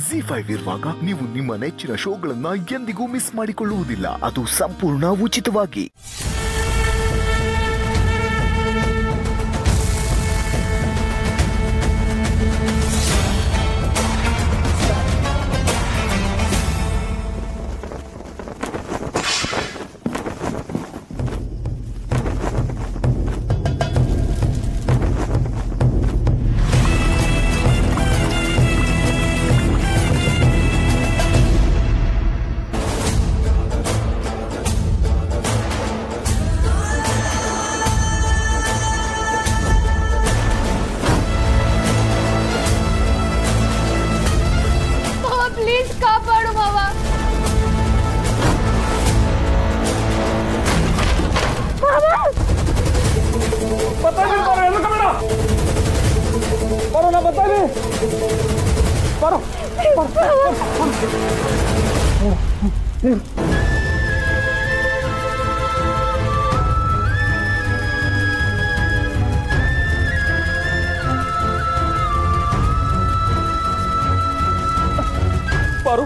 G five ಇರುವಾಗ ನೀವು ನಿಮ್ಮ ನೆಚ್ಚಿನ ಶೋಗಳನ್ನ ಎಂದಿಗೂ ಮಿಸ್ ಮಾಡಿಕೊಳ್ಳುವುದಿಲ್ಲ ಅದು ಸಂಪೂರ್ಣ ಉಚಿತವಾಗಿ ಪ್ಲೀಸ್ ಕಾಪಾಡು ಮಾವ ಪಾರು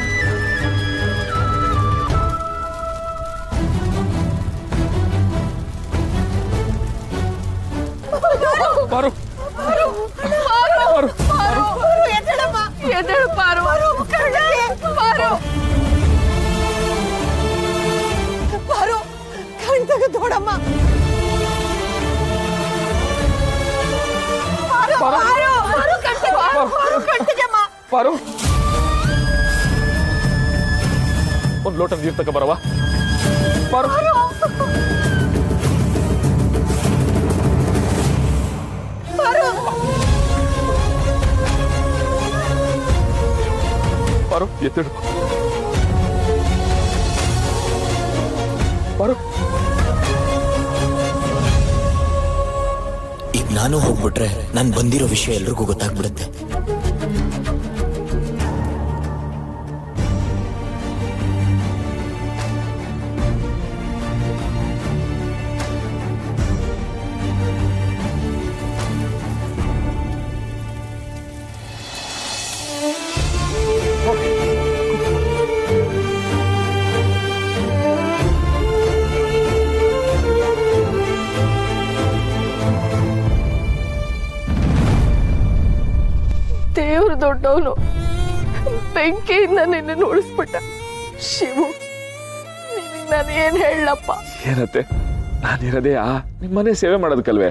ಪಾರು ಪಾರು ಎದ್ದೇಳು ಪಾರು ಪಾರು ಪಾರು ಕಣ್ ತೆಗೆದು ನೋಡಮ್ಮ ಪಾರು ಪಾರು ಪಾರು ಕಣ್ಣಿಗೆ ಪಾರು ಕಣ್ಣಿಗೆಮ್ಮ ಪಾರು ಒಂದು ಲೋಟ ನೀರು ತಕ ಬರವಾ ಪಾರು ಪಾರು ಪಾರು ಎತ್ತಿಡು ಪಾರು ಈಗ ನಾನು ಹೋಗ್ಬಿಟ್ರೆ ನಾನು ಬಂದಿರೋ ವಿಷಯ ಎಲ್ರಿಗೂ ಗೊತ್ತಾಗ್ಬಿಡುತ್ತೆ ದೇವ್ರು ದೊಡ್ಡವನು ಬೆಂಕಿಯಿಂದ ನಿನ್ನ ಉಳಿಸ್ಬಿಟ್ಟ ಶಿವು ನಿನಗೆ ನಾನು ಏನ್ ಹೇಳಪ್ಪ ಏನತ್ತೆ ನಾನಿರೋದೇ ಆ ನಿಮ್ಮನೆ ಸೇವೆ ಮಾಡೋದಕ್ಕಲ್ವೇ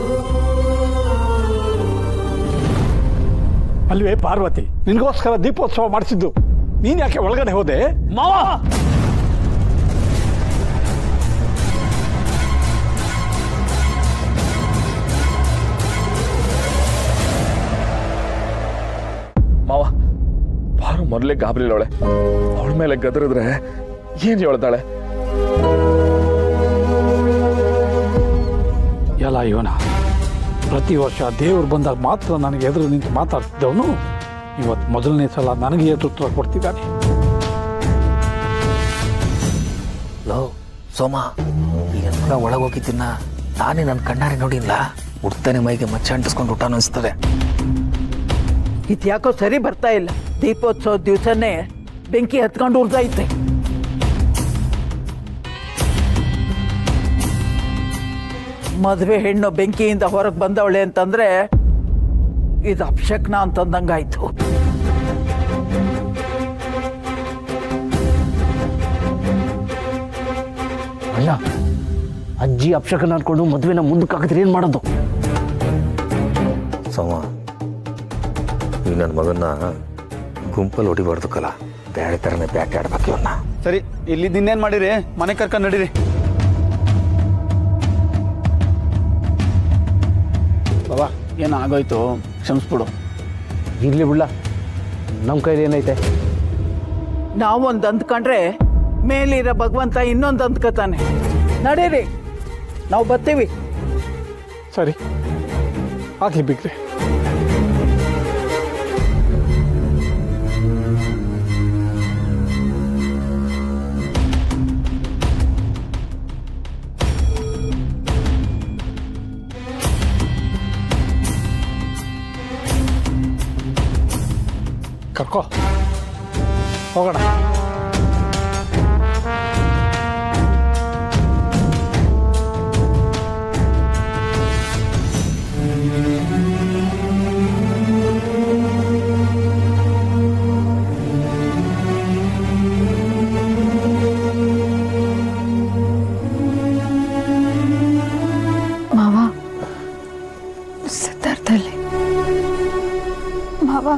ಅಲ್ವೇ ಪಾರ್ವತಿ ನಿನಗೋಸ್ಕರ ದೀಪೋತ್ಸವ ಮಾಡಿಸಿದ್ದು ನೀನ್ ಯಾಕೆ ಒಳಗಡೆ ಹೋದೆ ಮಾವ ಮಾವ ಪಾರು ಮೊದಲೇ ಗಾಬರಿಲವಳೆ ಅವಳ ಮೇಲೆ ಗದರಿದ್ರೆ ಏನ್ ಹೇಳ್ತಾಳೆ ಎಲ್ಲ ಇವನ ಪ್ರತಿ ವರ್ಷ ದೇವ್ರು ಬಂದಾಗ ಮಾತ್ರ ನನಗೆ ಎದುರು ನಿಂತು ಮಾತಾಡ್ತಿದ್ದವನು ಇವತ್ತು ಮೊದಲನೇ ಸಲ ನನಗೆ ಎದುರು ಉತ್ತರ ಕೊಡ್ತಿದ್ದಾನೆ ಲೋ ಸೋಮ ಈ ಎಲ್ಲ ಒಳಗೋಗಿದ್ದನ್ನ ನಾನೇ ನನ್ನ ಕಣ್ಣಾರೆ ನೋಡಿಲ್ಲ ಉಡ್ತಾನೆ ಮೈಗೆ ಮಚ್ಚ ಅಂಟಿಸ್ಕೊಂಡು ಊಟ ಅನಿಸ್ತದೆ ಇದ್ಯಾಕೋ ಸರಿ ಬರ್ತಾ ಇಲ್ಲ ದೀಪೋತ್ಸವ ದಿವಸನೇ ಬೆಂಕಿ ಹತ್ಕೊಂಡು ಉರ್ದೈತೆ ಮದುವೆ ಹೆಣ್ಣು ಬೆಂಕಿಯಿಂದ ಹೊರಗೆ ಬಂದವಳೆ ಅಂತಂದ್ರೆ ಇದು ಅಪಶಕ್ನ ಅಂತಂದಂಗಾಯ್ತು ಅಲ್ಲ ಅಜ್ಜಿ ಅಪ್ಶಕನ ಅನ್ಕೊಂಡು ಮದುವೆನ ಮುಂದಕ್ಕೆ ಹಾಕಿದ್ರೆ ಏನು ಮಾಡೋದು ಸಮ ಈ ನನ್ನ ಮಗನ್ನ ಗುಂಪಲ್ಲಿ ಹೊಡಿಬಾರ್ದು ಕಲ ಬೇರೆ ಥರನೇ ಬ್ಯಾಟ್ ಆಡ್ಬೇಕು ಇವನ್ನ ಸರಿ ಇಲ್ಲಿ ಇನ್ನೇನ್ ಮಾಡಿರಿ ಮನೆ ಕರ್ಕೊಂಡು ನಡೀರಿ ಬಾಬಾ ಏನು ಆಗೋಯ್ತು ಕ್ಷಮಿಸ್ಬಿಡು ಇರ್ಲಿ ಬಿಡ್ಲ ನಮ್ಮ ಕೈಲಿ ಏನೈತೆ ನಾವೊಂದು ಅಂದ್ಕೊಂಡ್ರೆ ಮೇಲಿರೋ ಭಗವಂತ ಇನ್ನೊಂದು ಅಂದ್ಕತಾನೆ ನಡೀರಿ ನಾವು ಬರ್ತೀವಿ ಸರಿ ಆಗ್ಲಿ ಬಿಗ್ರೆ ಕರ್ಕೋ ಹೋಗೋಣ ಮಾವ ಸಿದ್ಧಾರ್ಥಲ್ಲಿ ಮಾವ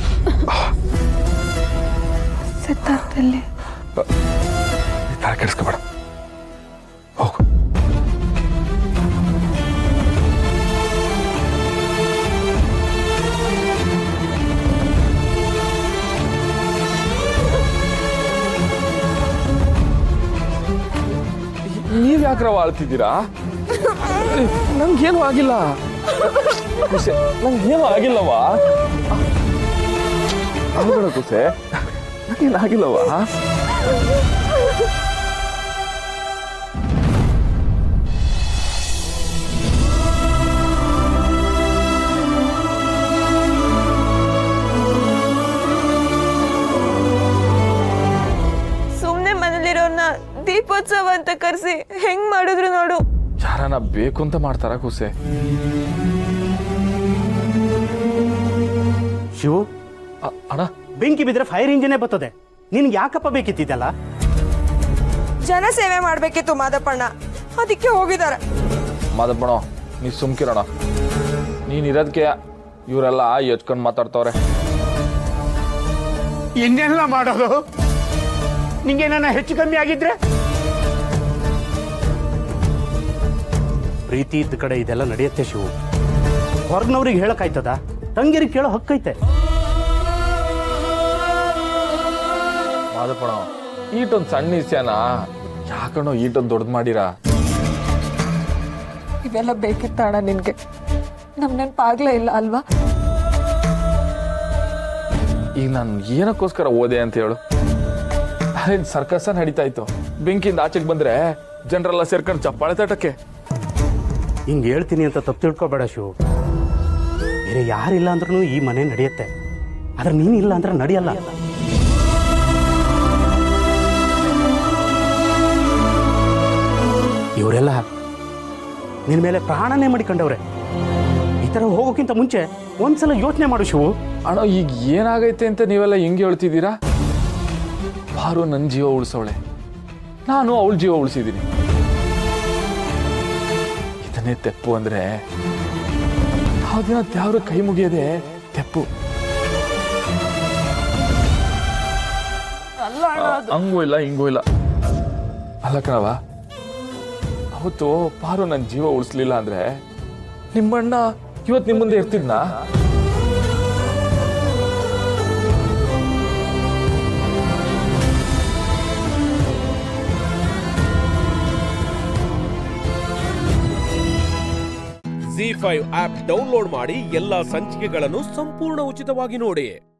ಸಿದ್ಧಾರ್ಥಲ್ಲಿ ತಲೆ ಕೆಡಿಸ್ಕೋಬೇಡ ಹೋಗು ನೀವ್ ಯಾಕ್ರವ ಆಳ್ತಿದ್ದೀರಾ ನಂಗೇನು ಆಗಿಲ್ಲ ಕುಸೆ ನಂಗೇನು ಆಗಿಲ್ಲವಾ ಅಲ್ಬೇಡ ಕುಸೆ ನಂಗೇನು ಆಗಿಲ್ಲವಾ ಸುಮ್ನೆ ಮನೇಲಿರೋರ್ನ ದೀಪೋತ್ಸವ ಅಂತ ಕರೆಸಿ ಹೆಂಗ್ ಮಾಡಿದ್ರು ನೋಡು ಯಾರನ್ನ ಬೇಕು ಅಂತ ಮಾಡ್ತಾರ ಕುಸೆ ಶಿವು ಅ- ಅಣ್ಣ ಬೆಂಕಿ ಬಿದ್ರೆ ಫೈರ್ ಇಂಜಿನೇ ಬರ್ತದೆ ನಿನ್ಗೆ ಯಾಕಪ್ಪ ಬೇಕಿತ್ತಿದ್ದಲ್ಲ ಜನ ಸೇವೆ ಮಾಡ್ಬೇಕಿತ್ತು ಮಾದಪ್ಪಣ್ಣ ಅದಕ್ಕೆ ಹೋಗಿದ್ದಾರೆ ಮಾದಪ್ಪಣ ನೀ ಸುಮ್ಕಿರೋಣ ನೀನ್ ಇರೋದಕ್ಕೆ ಇವರೆಲ್ಲ ಎಚ್ಕೊಂಡ್ ಮಾತಾಡ್ತವ್ರೆ ಇನ್ನೆಲ್ಲ ಮಾಡೋದು ನಿಂಗೆ ನನ್ನ ಹೆಚ್ಚು ಕಮ್ಮಿ ಆಗಿದ್ರೆ ಪ್ರೀತಿ ಇದ್ದ ಕಡೆ ಇದೆಲ್ಲ ನಡೆಯುತ್ತೆ ಶಿವು ಹೊರಗ್ನವ್ರಿಗೆ ಹೇಳಕ್ಕಾಯ್ತದ ತಂಗಿರಿಗೆ ಕೇಳೋ ಹಕ್ಕೈತೆ ಮಾದಪ್ಪಣ ಈಟೊಂದ್ ಸಣ್ಣ ಇಸ್ಯಾನ ಯಾಕಣೋ ಈಟೊಂದ್ ದೊಡ್ಡದ್ ಮಾಡಿರಾ ಇವೆಲ್ಲ ಬೇಕಿತ್ತ ಅಣ್ಣ ನಿನ್ಗೆ ನಮ್ ನೆನ್ಪಾಗ್ಲೇ ಇಲ್ಲ ಅಲ್ವಾ ಈಗ ನಾನು ಏನಕ್ಕೋಸ್ಕರ ಓದೆ ಅಂತ ಹೇಳು ಅದೇನ್ ಸರ್ಕಸ ನಡೀತಾ ಇತ್ತು ಬೆಂಕಿಯಿಂದ ಆಚೆಗೆ ಬಂದ್ರೆ ಜನರೆಲ್ಲ ಸೇರ್ಕೊಂಡು ಚಪ್ಪಾಳೆ ತಟಕ್ಕೆ ಹಿಂಗೆ ಹೇಳ್ತೀನಿ ಅಂತ ತಪ್ಪು ತಿಳ್ಕೊಬೇಡ ಶಿವು ಬೇರೆ ಯಾರಿಲ್ಲ ಅಂದ್ರೂ ಈ ಮನೆ ನಡೆಯುತ್ತೆ ಆದ್ರೆ ನೀನಿಲ್ಲ ಅಂದ್ರೆ ನಡೆಯಲ್ಲ ಇವರೆಲ್ಲ ನಿನ್ನ ಮೇಲೆ ಪ್ರಾಣನೇ ಮಾಡಿಕೊಂಡವ್ರೆ ಈ ಥರ ಹೋಗೋಕ್ಕಿಂತ ಮುಂಚೆ ಒಂದ್ಸಲ ಯೋಚನೆ ಮಾಡು ಶಿವು ಅಣ್ಣ ಈಗ ಏನಾಗೈತೆ ಅಂತ ನೀವೆಲ್ಲ ಹೆಂಗೆ ಹೇಳ್ತಿದ್ದೀರಾ ಬಾರು ನನ್ನ ಜೀವ ಉಳಿಸವಳೆ ನಾನು ಅವಳ ಜೀವ ಉಳಿಸಿದ್ದೀನಿ ಇದನ್ನೇ ತೆಪ್ಪು ಅಂದ್ರೆ ಆ ದಿನ ತ್ಯಾವ್ರ ಕೈ ಮುಗಿಯದೆ ತೆಪ್ಪು ಹಂಗೂ ಇಲ್ಲ ಹಿಂಗೂ ಇಲ್ಲ ಅಲ್ಲ ಕಣವ ಅವತ್ತು ಪಾರು ನನ್ನ ಜೀವ ಉಳಿಸ್ಲಿಲ್ಲ ಅಂದ್ರೆ ನಿಮ್ಮಣ್ಣ ಇವತ್ತು ನಿಮ್ಮ ಮುಂದೆ ಇರ್ತಿದ್ನಾ ಜಿ ಫೈವ್ ಆಪ್ ಡೌನ್ಲೋಡ್ ಮಾಡಿ ಎಲ್ಲಾ ಸಂಚಿಕೆಗಳನ್ನು ಸಂಪೂರ್ಣ ಉಚಿತವಾಗಿ ನೋಡಿ